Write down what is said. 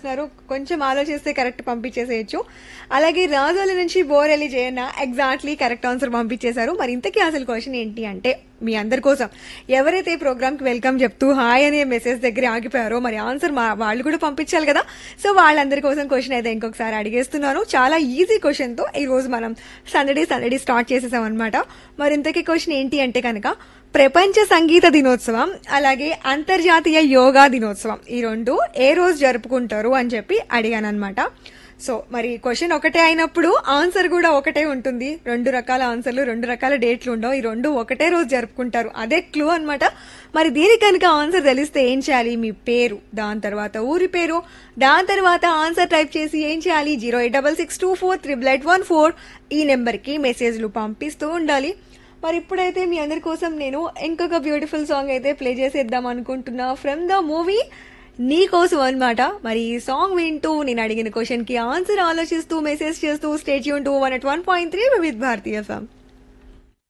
పంపిస్తున్నారు కొంచెం ఆలోచిస్తే కరెక్ట్ పంపించేసేయచ్చు అలాగే రాజోలి నుంచి Borelli Jayanna exactly correct answer పంపించేశారు మరి ఇంతకీ అసలు క్వశ్చన్ ఏంటి అంటే మీ అందరి కోసం ఎవరైతే ప్రోగ్రామ్ కి వెల్కమ్ చెప్తూ హాయ్ అనే మెసేజ్ దగ్గర ఆగిపోయారో మరి ఆన్సర్ మా వాళ్ళు కూడా పంపించాలి కదా సో వాళ్ళందరి కోసం క్వశ్చన్ అయితే ఇంకొకసారి అడిగేస్తున్నాను చాలా ఈజీ క్వశ్చన్ తో ఈ రోజు మనం సందడి సందడి స్టార్ట్ చేసేసాం అనమాట మరి ఇంతకీ క్వశ్చన్ ఏంటి అంటే కనుక ప్రపంచ సంగీత దినోత్సవం అలాగే అంతర్జాతీయ యోగా దినోత్సవం ఈ రెండు ఏ రోజు జరుపుకుంటారు అని చెప్పి అడిగాను అనమాట సో మరి క్వశ్చన్ ఒకటే అయినప్పుడు ఆన్సర్ కూడా ఒకటే ఉంటుంది రెండు రకాల ఆన్సర్లు రెండు రకాల డేట్లు ఉండవు ఈ రెండు ఒకటే రోజు జరుపుకుంటారు అదే క్లూ అన్నమాట మరి దీనికి కనుక ఆన్సర్ తెలిస్తే ఏం చేయాలి మీ పేరు దాని తర్వాత ఊరి పేరు దాని తర్వాత ఆన్సర్ టైప్ చేసి ఏం చేయాలి zero eight double six two four triple eight one four ఈ నెంబర్కి మెసేజ్లు పంపిస్తూ ఉండాలి మరి ఇప్పుడైతే మీ అందరి కోసం నేను ఇంకొక బ్యూటిఫుల్ సాంగ్ అయితే ప్లే చేసేద్దాం అనుకుంటున్నా ఫ్రమ్ ద మూవీ నీ కోసం అనమాట మరి ఈ సాంగ్ వింటూ నేను అడిగిన క్వశ్చన్ కి ఆన్సర్ ఆలోచిస్తూ మెసేజ్ చేస్తూ స్టేట్ యూన్ to one eight one point three with భారతీయ ఎఫ్ఎం